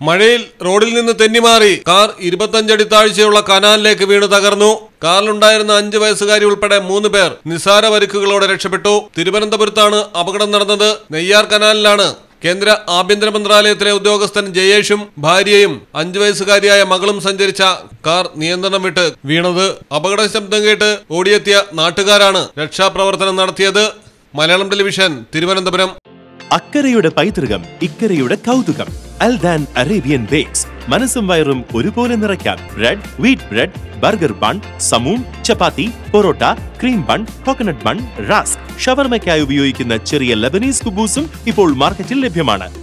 മഴയിൽ റോഡിൽ നിന്ന് തെന്നിമാറി കാർ ഇരുപത്തഞ്ചടി താഴ്ചയുള്ള കനാലിലേക്ക് വീണ് തകർന്നു കാറിലുണ്ടായിരുന്ന അഞ്ചു വയസ്സുകാരി ഉൾപ്പെടെ മൂന്ന് പേർ നിസാര പരിക്കുകളോടെ രക്ഷപ്പെട്ടു തിരുവനന്തപുരത്താണ് അപകടം നടന്നത് നെയ്യാർ കനാലിലാണ് കേന്ദ്ര ആഭ്യന്തര മന്ത്രാലയത്തിലെ ഉദ്യോഗസ്ഥൻ ജയേഷും ഭാര്യയും അഞ്ചു വയസ്സുകാരിയായ മകളും സഞ്ചരിച്ച കാർ നിയന്ത്രണം വിട്ട് വീണത് അപകട ശബ്ദം കേട്ട് ഓടിയെത്തിയ നാട്ടുകാരാണ് രക്ഷാപ്രവർത്തനം നടത്തിയത് മലയാളം ടെലിവിഷൻ തിരുവനന്തപുരം അക്കരയുടെ പൈതൃകം ഇക്കരയുടെ കൗതുകം അൽദാൻ അറേബ്യൻ ബേക്സ് മനസ്സും വയറും ഒരുപോലെ നിറയ്ക്കാം bread wheat bread burger bun സമൂൺ chapati parotta cream bun coconut bun rusk ഷവർമയ്ക്കായി ഉപയോഗിക്കുന്ന ചെറിയ ലബനീസ് കുബൂസും ഇപ്പോൾ മാർക്കറ്റിൽ ലഭ്യമാണ്